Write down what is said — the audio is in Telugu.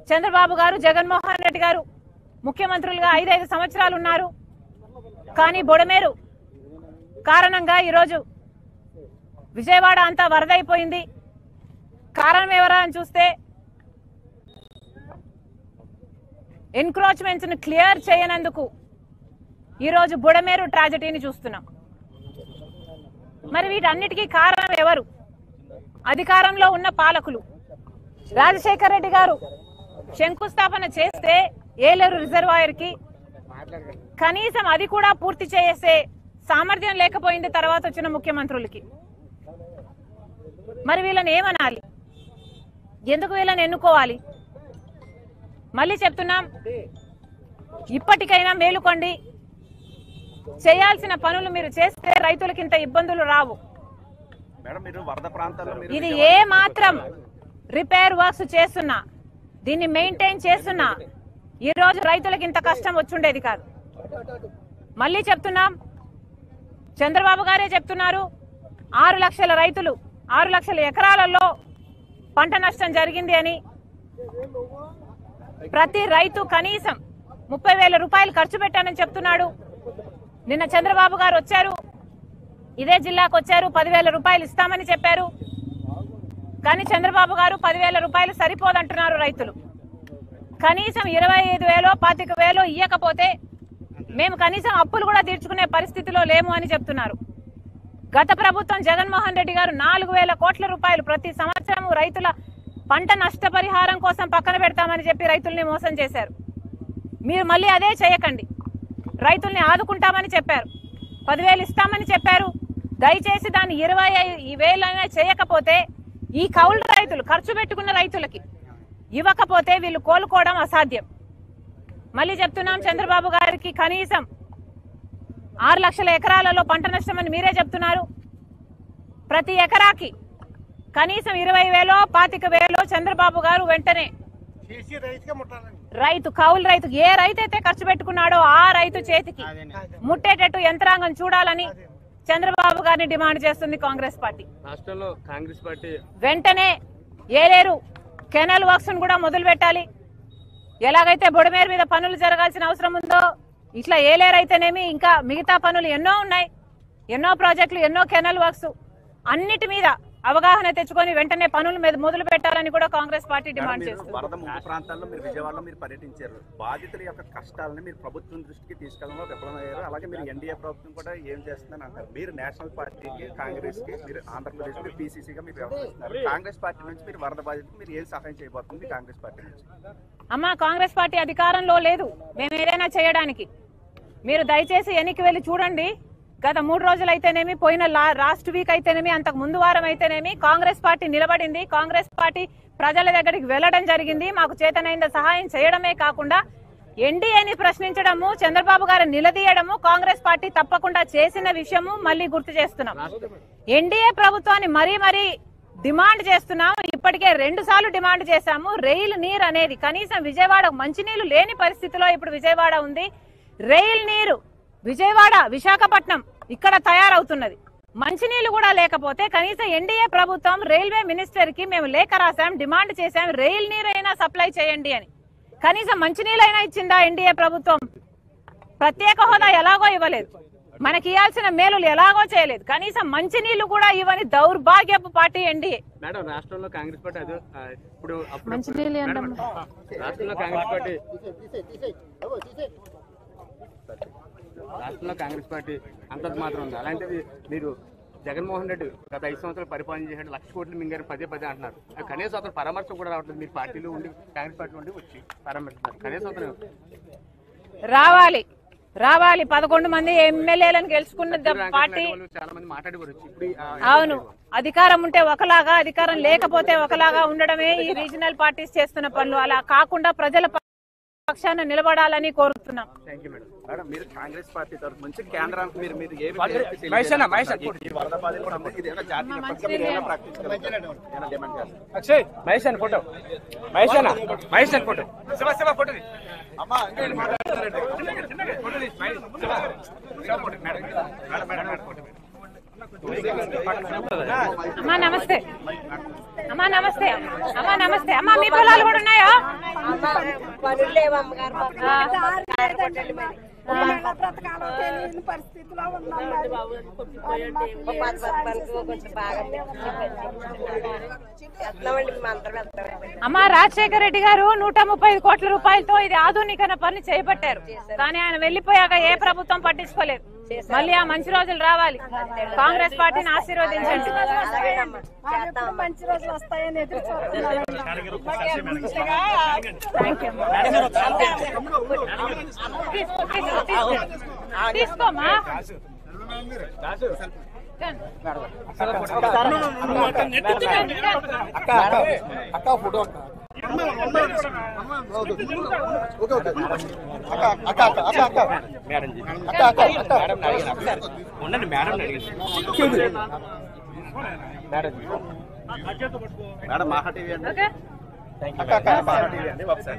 చంద్రబాబు గారు జగన్మోహన్ రెడ్డి గారు ముఖ్యమంత్రులుగా ఐదైదు సంవత్సరాలు ఉన్నారు కానీ బొడమేరు కారణంగా ఈరోజు విజయవాడ అంతా వరదైపోయింది కారణం ఎవరా అని చూస్తే ఎన్క్రోచ్మెంట్స్ ను క్లియర్ చేయనందుకు ఈరోజు బుడమేరు ట్రాజడీని చూస్తున్నాం మరి వీటన్నిటికీ కారణం ఎవరు అధికారంలో ఉన్న పాలకులు రాజశేఖర రెడ్డి గారు శంకుస్థాపన చేస్తే ఏలేరు రిజర్వాయర్ కి కనీసం అది కూడా పూర్తి చేసే సామర్థ్యం లేకపోయింది తర్వాత వచ్చిన ముఖ్యమంత్రులకి మరి వీళ్ళని ఏమనాలి ఎందుకు వీళ్ళని ఎన్నుకోవాలి మళ్ళీ చెప్తున్నాం ఇప్పటికైనా మేలుకోండి చేయాల్సిన పనులు మీరు చేస్తే రైతులకి ఇంత ఇబ్బందులు రావు మేడం మీరు వరద ప్రాంతాల్లో మీరు ఇది ఏ మాత్రం రిపేర్ వర్క్స్ చేస్తున్నా దీన్ని మెయింటైన్ చేస్తున్నా ఈ రోజు రైతులకు ఇంత కష్టం వచ్చుండేది కాదు మళ్ళీ చెప్తున్నాం చంద్రబాబు గారే చెప్తున్నారు ఆరు లక్షల రైతులు ఆరు లక్షల ఎకరాలలో పంట నష్టం జరిగింది అని ప్రతి రైతు కనీసం ముప్పై వేల రూపాయలు ఖర్చు పెట్టానని చెప్తున్నాడు నిన్న చంద్రబాబు గారు వచ్చారు ఇదే జిల్లాకు వచ్చారు పదివేల రూపాయలు ఇస్తామని చెప్పారు కానీ చంద్రబాబు గారు పదివేల రూపాయలు సరిపోదంటున్నారు రైతులు కనీసం ఇరవై ఐదు వేలో పాతిక వేలో ఇయ్యకపోతే మేము కనీసం అప్పులు కూడా తీర్చుకునే పరిస్థితిలో లేము అని చెప్తున్నారు గత ప్రభుత్వం జగన్మోహన్ రెడ్డి గారు నాలుగు వేల కోట్ల రూపాయలు ప్రతి సంవత్సరం రైతుల పంట నష్టపరిహారం కోసం పక్కన పెడతామని చెప్పి రైతుల్ని మోసం చేశారు మీరు మళ్ళీ అదే చేయకండి రైతుల్ని ఆదుకుంటామని చెప్పారు పదివేలు ఇస్తామని చెప్పారు దయచేసి దాన్ని ఇరవై ఐదు వేలైనా చేయకపోతే ఈ కౌలు రైతులు ఖర్చు పెట్టుకున్న రైతులకి ఇవ్వకపోతే వీళ్ళు కోలుకోవడం అసాధ్యం మళ్ళీ చెప్తున్నాం చంద్రబాబు గారికి కనీసం ఆరు లక్షల ఎకరాలలో పంట నష్టం అని మీరే చెప్తున్నారు ప్రతి ఎకరాకి కనీసం ఇరవై వేలో పాతిక వేలో చంద్రబాబు గారు వెంటనే చేసి రైతుగా ముట్టాలండి రైతు కౌలు రైతు ఏ రైతు అయితే ఖర్చు పెట్టుకున్నాడో ఆ రైతు చేతికి ముట్టేటట్టు యంత్రాంగం చూడాలని చంద్రబాబు గారిని డిమాండ్ చేస్తుంది కాంగ్రెస్ పార్టీ రాష్ట్రంలో కాంగ్రెస్ పార్టీ వెంటనే ఏలేరు కెనల్ వర్క్స్ కూడా మొదలు పెట్టాలి ఎలాగైతే బుడమేరు మీద పనులు జరగాల్సిన అవసరం ఉందో ఇట్లా ఏలేరు అయితేనేమి ఇంకా మిగతా పనులు ఎన్నో ఉన్నాయి ఎన్నో ప్రాజెక్టులు ఎన్నో కెనల్ వర్క్స్ అన్నిటి మీద అవగాహన తెచ్చుకొని వెంటనే పనులు మీద మొదలు పెట్టాలని కూడా కాంగ్రెస్ పార్టీ మేడం, డిమాండ్ మీరు చేస్తుంది వరద ముంపు ప్రాంతాల్లో మీరు విజయవాడలో మీరు పర్యటించారు బాధితుల యొక్క కష్టాలని మీరు ప్రభుత్వం దృష్టికి తీసుకెళ్ళడంలో విఫలమయ్యారు అలాగే మీరు ఎన్డీఏ ప్రభుత్వం కూడా ఏం చేస్తుందని అంటారు మీరు నేషనల్ పార్టీకి కాంగ్రెస్ కి మీరు ఆంధ్రప్రదేశ్ కి పీసీసీగా మీరు వ్యవహరిస్తున్నారు కాంగ్రెస్ పార్టీ నుంచి మీరు వరద బాధితులకు మీరు ఏం సహాయం చేయబోతుంది కాంగ్రెస్ పార్టీ నుంచి అమ్మా కాంగ్రెస్ పార్టీ అధికారంలో లేదు మేము ఏదైనా చేయడానికి మీరు దయచేసి ఎన్నికి వెళ్ళి చూడండి గత మూడు రోజులైతేనేమి పోయిన లాస్ట్ వీక్ అయితేనేమి అంతకు ముందు వారం అయితేనేమి కాంగ్రెస్ పార్టీ నిలబడింది కాంగ్రెస్ పార్టీ ప్రజల దగ్గరికి వెళ్ళడం జరిగింది మాకు చేతనైన సహాయం చేయడమే కాకుండా ఎన్డీఏని ప్రశ్నించడము చంద్రబాబు గారు నిలదీయడము కాంగ్రెస్ పార్టీ తప్పకుండా చేసిన విషయము మళ్ళీ గుర్తు చేస్తున్నాం ఎన్డీఏ ప్రభుత్వాన్ని మరీ మరీ డిమాండ్ చేస్తున్నాము ఇప్పటికే రెండు సార్లు డిమాండ్ చేశాము రైలు నీరు అనేది కనీసం విజయవాడ మంచినీళ్లు లేని పరిస్థితిలో ఇప్పుడు విజయవాడ ఉంది రైల్ నీరు విజయవాడ విశాఖపట్నం ఇక్కడ తయారవుతున్నది మంచినీళ్లు కూడా లేకపోతే కనీసం ఎన్డీఏ ప్రభుత్వం రైల్వే మినిస్టర్ కి మేము లేఖ రాశాం డిమాండ్ చేశాం రైల్ నీరైనా సప్లై చేయండి అని కనీసం మంచినీళ్ళైనా ఇచ్చిందా ఎన్డీఏ ప్రభుత్వం ప్రత్యేక హోదా ఎలాగో ఇవ్వలేదు మనకి ఇవ్వాల్సిన మేలులు ఎలాగో చేయలేదు కనీసం మంచినీళ్లు కూడా ఇవ్వని దౌర్భాగ్యపు పార్టీ ఎన్డీఏ మేడం రాష్ట్రంలో కాంగ్రెస్ పార్టీ అదే ఆ, ఇప్పుడు అప్పుడు మంచినీళ్ళు మేడం, ఏంటమ్మా? రాష్ట్రంలో కాంగ్రెస్ పార్టీ తీసేయ్ తీసేయ్ బాబు తీసేయ్ రాష్ట్రంలో కాంగ్రెస్ పార్టీ అంతంత మాత్రం ఉంది అలాంటిది మీరు జగన్మోహన్ రెడ్డి గత ఐదు సంవత్సరాలు పరిపాలన చేశాడు లక్ష కోట్లు మింగారు పదే పదే అంటున్నారు అది కనీసం అతను పరామర్శ కూడా రావట్లేదు మీరు పార్టీలో ఉండి కాంగ్రెస్ పార్టీ ఉండి వచ్చి పరామర్శిస్తారు కనీసం అతను రావాలి రావాలి పదకొండు మంది ఎమ్మెల్యేలను గెలుచుకున్న ద- ర్యాంక్ పార్టీ వాళ్ళు చాలా మంది మాట్లాడి కూడా వచ్చి ఇప్పుడు ఈ, ఆ, అవును అధికారం ఉంటే ఒకలాగా అధికారం లేకపోతే ఒకలాగా ఉండడమే ఈ రీజనల్ పార్టీస్ చేస్తున్న పనులు అలా కాకుండా ప్రజల పక్షాన నిలబడాలని కోరుతున్నాం థ్యాంక్ యూ మేడం మేడం మీరు కాంగ్రెస్ పార్టీ తరఫు నుంచి కేంద్రానికి మీరు మీరు ఏ మహేష్ అన్న, మహేష్ అన్న. ఈ వరద బాధితులకు సంబంధించి ఇది ఏమైనా జాతీయ పథకం మీరు ఏమైనా ప్రకటించగలుగుతారా? ఏమైనా డిమాండ్ చేస్తారా? అక్షయ్ మహేష్ అన్న ఫోటో మహేష్ అన్న మహేష్ అన్న ఫోటో శివ శివ ఫోటో అమ్మా ఇంకేంటి మాట్లాడతారండి? అమ్మా నమస్తే అమ్మా నమస్తే అమ్మా నమస్తే అమ్మా మీ పొలాలు కూడా ఉన్నాయా పనులు లేవు అమ్మగారు మాకు. కారపొట్టండి మరి. ఎలా బ్రతకాలో తెలియని పరిస్థితిలో ఉన్నాం మరి. మరి మాకు ఒక ఏం పది పది సాయం పనులు కొంచెం బాగా వెళ్తున్నామండి మేము అందరం వెళ్తామండి అమ్మ రాజశేఖర రెడ్డి గారు నూట ముప్పై ఐదు కోట్ల రూపాయలతో ఇది ఆధునీకరణ పని చేపట్టారు కానీ ఆయన వెళ్లిపోయాక ఏ ప్రభుత్వం పట్టించుకోలేదు మళ్ళీ ఆ మంచి రోజులు రావాలి కాంగ్రెస్ పార్టీని ఆశీర్వదించండి అలాగేనమ్మా మాకు ఎప్పుడు మంచి రోజులు వస్తాయని ఎదురు చూస్తున్నామండి థ్యాంక్ యూ తీసుకో, తీసుకో, తీసుకో. తీసుకోమ్మా అక్క ఫోటో అక్క అక్క అక్క అక్క అక్క మేడం జీ అక్క అక్క అక్క మేడం అడిగిన ఒకసారి ఉండండి మేడం అడిగింది madam ji madam Maha TV అండి ఓకే అక్క అక్క మహా టీవీ అండి ఒకసారి